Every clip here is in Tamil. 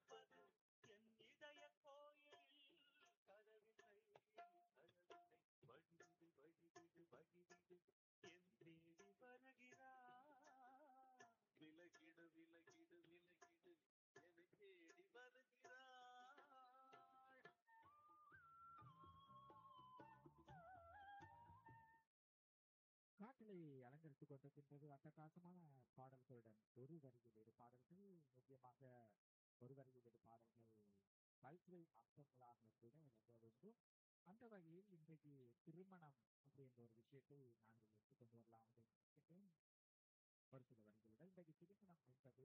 திறப்பது என் இதய கோயிலில் கதவில்லை கதவில்லை வழிவிடு வழிவிடு வழிவிடு என் தேடி வருகிறார் விலகிடு விலகிடு விலகிடு என்னை தேடி வருகிறாள் காற்றலை அலங்கரித்துக் கொண்டிருக்கின்றது அட்டகாசமான பாடல்களுடன் ஒரு வரியில் இரு பாடல்கள் முக்கியமாக ஒரு வரியில் இரு பாடல்கள் பல்சுவை அம்சங்களாக கூட எனக்கு வேண்டும் அந்த வகையில் இன்றைக்கு திருமணம் அப்படின்ற ஒரு விஷயத்தை நாங்கள் எடுத்துக்கொண்டு வரலாம் அப்படின்னு நினைக்கிறேன் ஒரு சில வரிகளுடன் இன்றைக்கு திருமணம் என்பது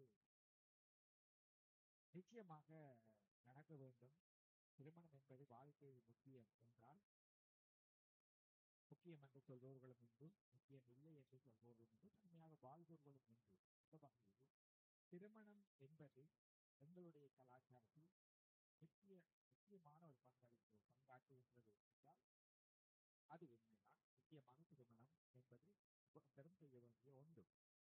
நிச்சயமாக நடக்க வேண்டும் திருமணம் என்பது வாழ்க்கையில் முக்கியம் என்றால் முக்கியம் என்று சொல்பவர்களும் உண்டு முக்கியம் இல்லை என்று சொல்பவர்களும் உண்டு தனியாக வாழ்பவர்களும் உண்டு அந்த வகையில் திருமணம் என்பது எங்களுடைய கலாச்சாரத்தில் முக்கிய முக்கியமான ஒரு பங்களிப்பு பங்காற்றுகின்றது என்றால் அது உண்மைதான் முக்கியமான திருமணம் என்பது பெரும் செய்ய வேண்டிய ஒன்று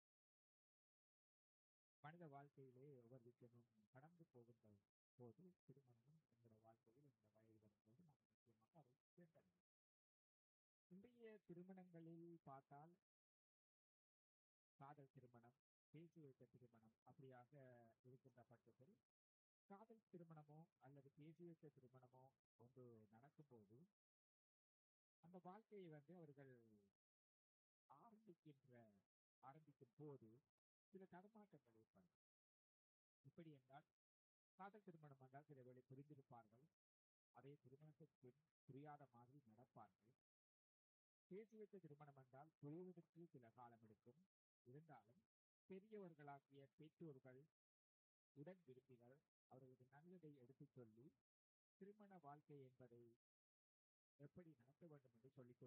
மனித வாழ்க்கையிலே ஒவ்வொரு விஷயமும் கடந்து போகின்ற போது திருமணமும் எங்களுடைய வாழ்க்கையில் இந்த வயது வரும்போது நாம் முக்கியமாக அதை சேர்க்க இன்றைய திருமணங்களில் பார்த்தால் காதல் திருமணம் பேசி வைத்த திருமணம் அப்படியாக இருக்கின்ற பட்சத்தில் காதல் திருமணமோ அல்லது பேசி வைத்த திருமணமோ ஒன்று நடக்கும்போது அந்த வாழ்க்கையை வந்து அவர்கள் ஆரம்பிக்கின்ற ஆரம்பிக்கும் போது சில தடுமாற்றங்கள் ஏற்படும் இப்படி என்றால் காதல் திருமணம் என்றால் சில வேளை புரிந்திருப்பார்கள் அதே திருமணத்திற்கு புரியாத மாதிரி நடப்பார்கள் பேசி வைத்த திருமணம் என்றால் புரிவதற்கு சில காலம் எடுக்கும் இருந்தாலும் பெரியவர்களாகிய பெற்றோர்கள் உடன் விரும்பிகள் அவர்களுக்கு நல்லதை எடுத்துச் சொல்லி திருமண வாழ்க்கை என்பதை எப்படி நடத்த வேண்டும் என்று சொல்லிக்